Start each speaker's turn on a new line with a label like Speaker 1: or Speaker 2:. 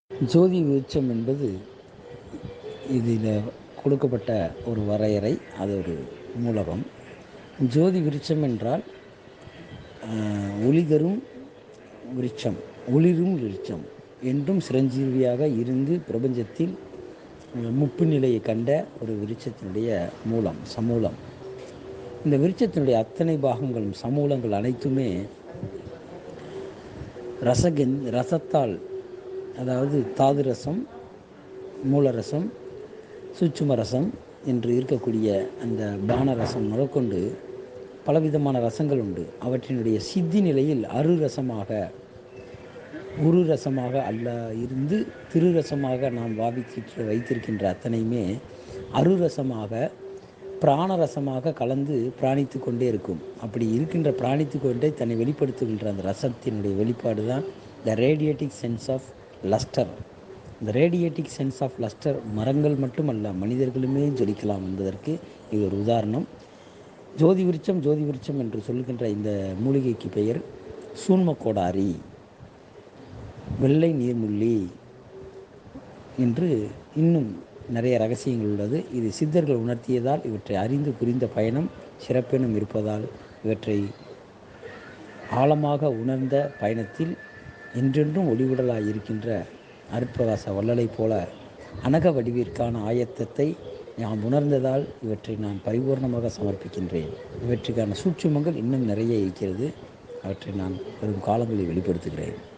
Speaker 1: ஜோதி விருட்சம் என்பது இதில் கொடுக்கப்பட்ட ஒரு வரையறை அது ஒரு மூலகம் ஜோதி விருட்சம் என்றால் ஆஹ், ஒளி தரும் விருட்சம் ஒளிரும் விருட்சம் என்றும் சிரஞ்சீவியாக இருந்து பிரபஞ்சத்தில் அஹ், முப்பு நிலையை கண்ட ஒரு விருட்சத்தினுடைய மூலம் சமூலம் இந்த விருட்சத்தினுடைய அத்தனை பாகங்களும் சமூலங்கள் அனைத்துமே ரசகன் ரசத்தால் அதாவது தாது ரசம் மூலரசம் சூட்சும ரசம் என்று இருக்கக்கூடிய அந்த பான ரசம் முதற்கொண்டு பலவிதமான ரசங்கள் உண்டு அவற்றினுடைய சித்தி நிலையில் அரு ரசமாக உரு ரசமாக அல்ல இருந்து திரு ரசமாக நாம் பாவித்து வைத்திருக்கின்ற அத்தனையுமே அரு ரசமாக பிராணரசமாக கலந்து பிராணித்து கொண்டே இருக்கும் அப்படி இருக்கின்ற பிராணித்து கொண்டே தன்னை வெளிப்படுத்துகின்ற அந்த ரசத்தினுடைய வெளிப்பாடு தான் the radiatic sense of lustre இந்த ரேடியேட்டிக் சென்ஸ் ஆஃப் லஸ்டர் மரங்கள் மட்டுமல்ல மனிதர்களுமே ஜொலிக்கலாம் என்பதற்கு இது ஒரு உதாரணம் ஜோதி விருட்சம் ஜோதி விருட்சம் என்று சொல்லுகின்ற இந்த மூலிகைக்கு பெயர் சூன்ம கோடாரி வெள்ளை நீர்முள்ளி என்று இன்னும் நிறைய ரகசியங்கள் உள்ளது இது சித்தர்கள் உணர்த்தியதால் இவற்றை அறிந்து புரிந்த பயணம் சிறப்பெனும் இருப்பதால் இவற்றை ஆழமாக உணர்ந்த பயணத்தில் என்றென்றும் ஒளிவுடலாய் இருக்கின்ற அருட்பிரகாச வள்ளலைப் போல அனக வடிவிற்கான ஆயத்தத்தை நாம் உணர்ந்ததால் இவற்றை நான் பரிபூர்ணமாக சமர்ப்பிக்கின்றேன் இவற்றுக்கான சூட்சுமங்கள் இன்னும் நிறைய இருக்கிறது அவற்றை நான் வரும் காலங்களில் வெளிப்படுத்துகிறேன்